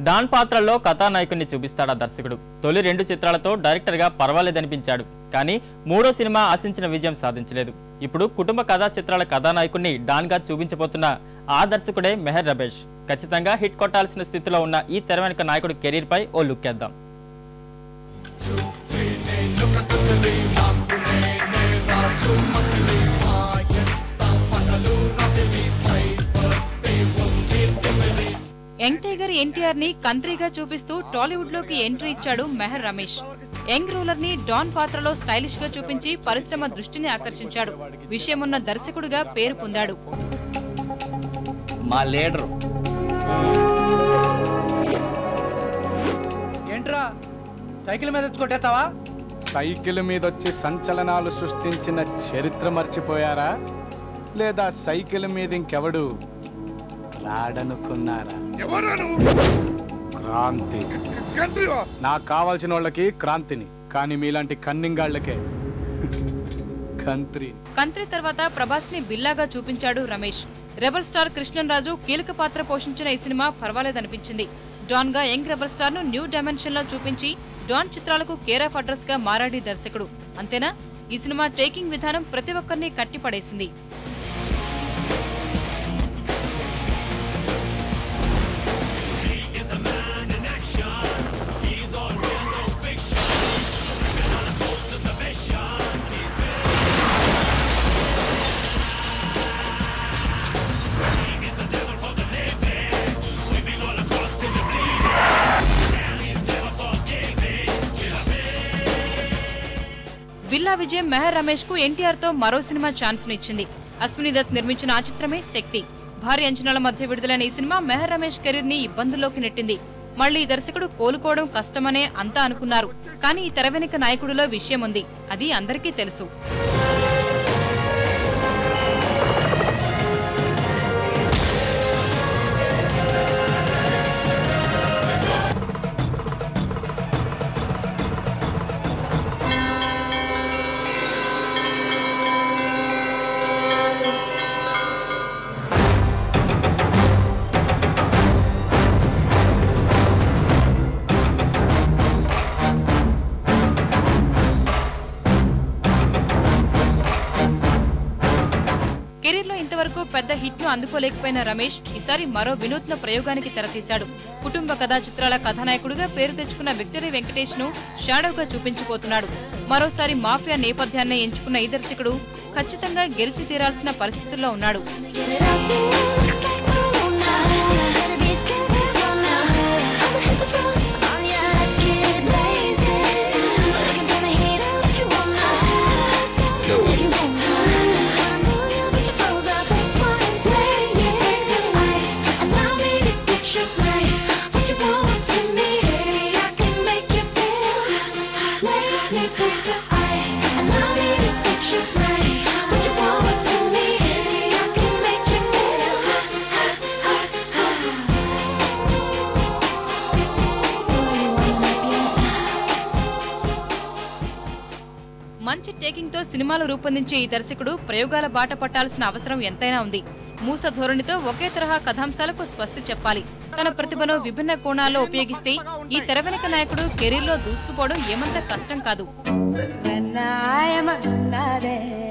don పాత్రల్లో కథానాయకుడిని చూపిస్తాడా దర్శకుడు తొలి రెండు చిత్రాలతో డైరెక్టర్గా పర్వాలేదనిపించాడు కానీ మూడో సినిమా ఆశించిన విజయం సాధించలేదు ఇప్పుడు కుటుంబ కథా చిత్రాల కథానాయకుడిని డాన్గా చూపించబోతున్న ఆ దర్శకుడే మెహర్ రమేష్ ఖచ్చితంగా హిట్ కొట్టాల్సిన స్థితిలో ఉన్న ఈ తెర వెనుక నాయకుడి కెరీర్పై ఓ లుక్ వేద్దాం యంగ్ టైగర్ ఎన్టీఆర్ ని కంట్రీగా చూపిస్తూ టాలీవుడ్ లోకి ఎంట్రీ ఇచ్చాడు మెహర్ రమేష్ యంగ్ రూలర్ ని డాన్ పాత్రలో స్టైలిష్ గా చూపించి పరిశ్రమ దృష్టిని ఆకర్షించాడు విషయమున్న దర్శకుడిగా పేరు పొందాడు మా లీడరు ఏంట్రా సైకిల్ మీద వచ్చి కొట్టేస్తావా సైకిల్ మీద వచ్చి సంచలనాలు సృష్టించిన చరిత్ర మర్చిపోయారా లేదా సైకిల్ మీద ఇంకెవడు రాడనుకున్నారా క్రాంతి నాకు కావాల్సిన వాళ్ళకి క్రాంతిని కానీ మీలాంటి కన్నింగాళ్ళకే కంత్రి కంట్రీ తర్వాత ప్రభాస్ ని బిల్లాగా చూపించాడు రమేష్ రెబల్ స్టార్ కృష్ణన్ రాజు కీలక పాత్ర పోషించిన ఈ సినిమా పర్వాలేదనిపించింది డాన్ గా యంగ్ రెబల్ స్టార్ ను న్యూ డైమెన్షన్ లో చూపించి డాన్ చిత్రాలకు కేర్ ఆఫ్ అడ్రస్ గా మారాడి దర్శకుడు అంతేనా ఈ సినిమా టేకింగ్ విధానం ప్రతి ఒక్కరిని కట్టిపడేసింది విల్లా విజయం మెహర్ రమేష్ కు ఎన్టీఆర్ తో మరో సినిమా ఛాన్స్ ను ఇచ్చింది అశ్విని దత్ నిర్మించిన ఆ చిత్రమే శక్తి భారీ అంచనాల మధ్య విడుదలైన ఈ సినిమా మెహర్ రమేష్ కెరీర్ ని ఇబ్బందుల్లోకి నెట్టింది మళ్ళీ ఈ దర్శకుడు కోలుకోవడం కష్టమనే అంతా అనుకున్నారు కానీ ఈ తెర వెనుక నాయకుడిలో విషయం ఉంది అది అందరికీ తెలుసు కెరీర్ లో ఇంతవరకు పెద్ద హిట్ ను అందుకోలేకపోయిన రమేష్ ఈసారి మరో వినూత్న ప్రయోగానికి తెరతీశాడు కుటుంబ కథా చిత్రాల కథానాయకుడిగా పేరు తెచ్చుకున్న విక్టరీ వెంకటేష్ ను షాడోగా చూపించబోతున్నాడు మరోసారి మాఫియా నేపథ్యాన్ని ఎంచుకున్న ఈ దర్శకుడు ఖచ్చితంగా గెలిచి తీరాల్సిన పరిస్థితుల్లో ఉన్నాడు మంచి టేకింగ్ తో సినిమాలు రూపొందించే ఈ దర్శకుడు ప్రయోగాల బాట పట్టాల్సిన అవసరం ఎంతైనా ఉంది మూస ధోరణితో ఒకే తరహా కథాంశాలకు స్వస్తి చెప్పాలి తన ప్రతిభను విభిన్న కోణాల్లో ఉపయోగిస్తే ఈ తెర వెనుక నాయకుడు కెరీర్ లో దూసుకుపోవడం ఏమంత కష్టం కాదు When I am a